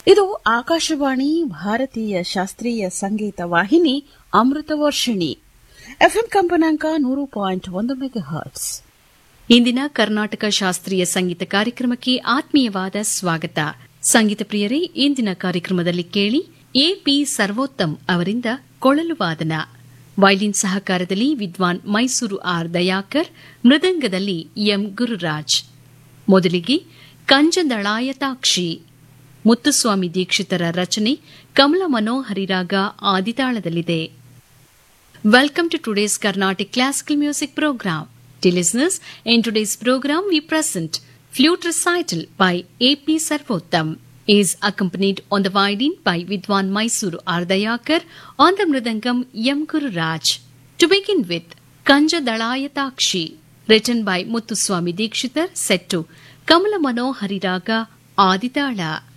ಇದು ಆಕಾಶವಾಣಿ ಭಾರತೀಯ ಶಾಸ್ತ್ರೀಯ ಸಂಗೀತ ವಾಹಿನಿ ಅಮೃತ ವರ್ಷಿಣಿ ಎಫ್ಎಂ ಕಂಪನಾಂಕ ನೂರು ಪಾಯಿಂಟ್ ಒಂದು ಮೆಗಾ ಹರ್ಟ್ಸ್ ಇಂದಿನ ಕರ್ನಾಟಕ ಶಾಸ್ತ್ರೀಯ ಸಂಗೀತ ಕಾರ್ಯಕ್ರಮಕ್ಕೆ ಆತ್ಮೀಯವಾದ ಸ್ವಾಗತ ಸಂಗೀತ ಪ್ರಿಯರೇ ಇಂದಿನ ಕಾರ್ಯಕ್ರಮದಲ್ಲಿ ಕೇಳಿ ಎಪಿ ಸರ್ವೋತ್ತಮ್ ಅವರಿಂದ ಕೊಳಲು ವಾದನ ವೈಲಿನ್ ಸಹಕಾರದಲ್ಲಿ ವಿದ್ವಾನ್ ಮೈಸೂರು ಆರ್ ದಯಾಕರ್ ಮೃದಂಗದಲ್ಲಿ ಎಂ ಗುರುರಾಜ್ ಮೊದಲಿಗೆ ಕಂಜದಳಾಯತಾಕ್ಷಿ ಮುತ್ತುಸ್ವಾಮಿ ದೀಕ್ಷಿತರ ರಚನೆ ಕಮಲ ಮನೋಹರಿರಾಗ ಆದಿತಾಳದಲ್ಲಿದೆ Welcome to today's Carnatic Classical Music Program. Dear listeners, in today's program we present Flute Recital by A.P. Sarvottam. He is accompanied on the violin by Vidwan Mysuru Ardayakar, on the Mridangam Yam Guru Raj. To begin with, Kanja Dalayatakshi, written by Muthuswami Dikshitar, set to Kamala Manohari Raga Aditala.